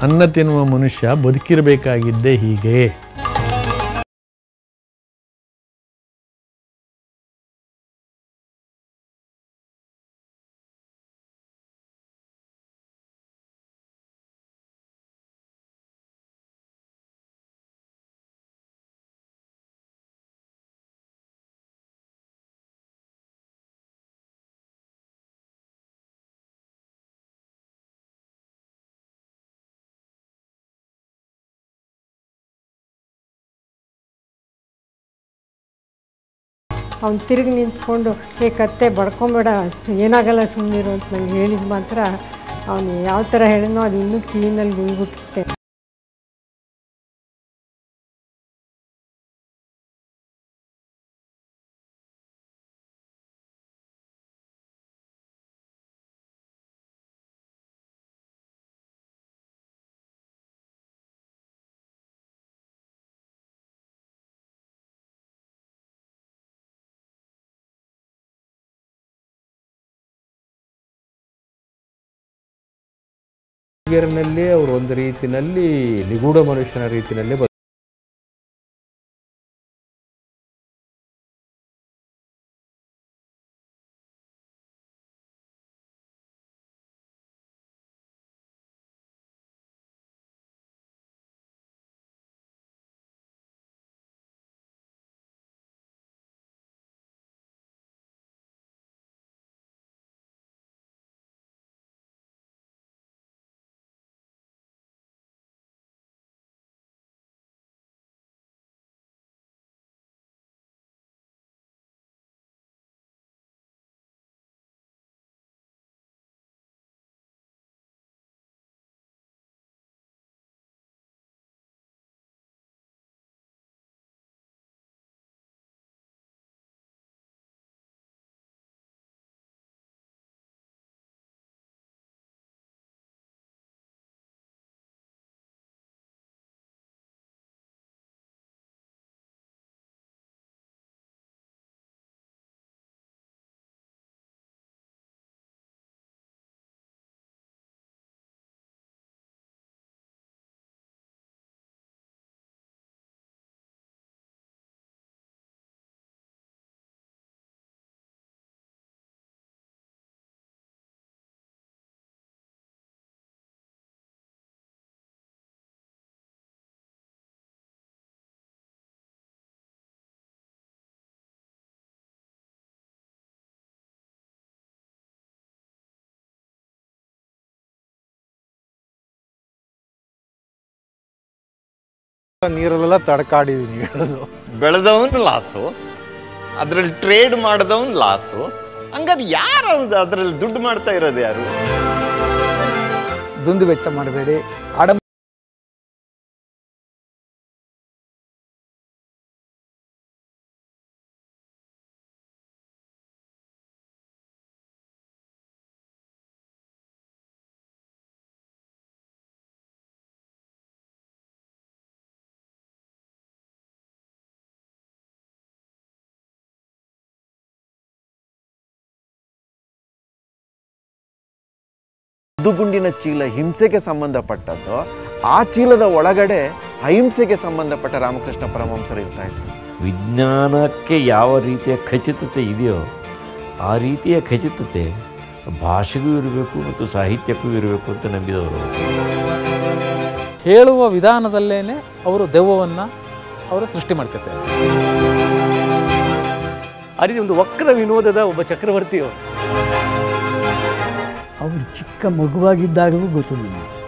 ಅನ್ನ ತಿನ್ನುವ ಮನುಷ್ಯ ಬದುಕಿರಬೇಕಾಗಿದ್ದೇ ಹೀಗೆ ಅವ್ನು ತಿರುಗಿ ನಿಂತ್ಕೊಂಡು ಏ ಕತ್ತೆ ಬಡ್ಕೊಂಬೇಡ ಏನಾಗಲ್ಲ ಸುಮ್ಮನಿರು ಅಂತ ನಂಗೆ ಹೇಳಿದ ಮಾತ್ರ ಅವನು ಯಾವ ಥರ ಹೇಳಿದ್ನೋ ಅದು ಇನ್ನೂ ಕಿವಿನಲ್ಲಿ ಗುಂಗುಟ್ಟುತ್ತೆ ಹುಡುಗಿಯರನಲ್ಲಿ ಅವರು ಒಂದು ರೀತಿನಲ್ಲಿ ನಿಗೂಢ ಮನುಷ್ಯನ ರೀತಿಯಲ್ಲಿ ಬ ನೀರಲ್ಲೆಲ್ಲ ತಡ್ಕಾಡಿದೀನಿ ಹೇಳೋದು ಬೆಳೆದವನ್ ಲಾಸು ಅದ್ರಲ್ಲಿ ಟ್ರೇಡ್ ಮಾಡಿದವನ್ ಲಾಸು ಹಂಗಾದ್ರೆ ಯಾರು ಅದ್ರಲ್ಲಿ ದುಡ್ಡು ಮಾಡ್ತಾ ಇರೋದು ಯಾರು ದುಂದು ವೆಚ್ಚ ಮಾಡಬೇಡಿ ಆಡಂಬ ದುಗುಂಡಿನ ಚೀಲ ಹಿಂಸೆಗೆ ಸಂಬಂಧಪಟ್ಟದ್ದು ಆ ಚೀಲದ ಒಳಗಡೆ ಅಹಿಂಸೆಗೆ ಸಂಬಂಧಪಟ್ಟ ರಾಮಕೃಷ್ಣ ಪರಮಹಂಸರು ಇರ್ತಾ ಇದ್ರು ವಿಜ್ಞಾನಕ್ಕೆ ಯಾವ ರೀತಿಯ ಖಚಿತತೆ ಇದೆಯೋ ಆ ರೀತಿಯ ಖಚಿತತೆ ಭಾಷೆಗೂ ಇರಬೇಕು ಮತ್ತು ಸಾಹಿತ್ಯಕ್ಕೂ ಇರಬೇಕು ಅಂತ ನಂಬಿದವರು ಹೇಳುವ ವಿಧಾನದಲ್ಲೇನೆ ಅವರು ದೆವ್ವವನ್ನು ಅವರು ಸೃಷ್ಟಿ ಮಾಡ್ಕೊತಾರೆ ಆ ರೀತಿ ಒಂದು ವಕ್ರ ವಿನೋದದ ಒಬ್ಬ ಚಕ್ರವರ್ತಿಯವರು ಅವರು ಚಿಕ್ಕ ಮಗುವಾಗಿದ್ದಾಗಲೂ ಗೊತ್ತು ನನಗೆ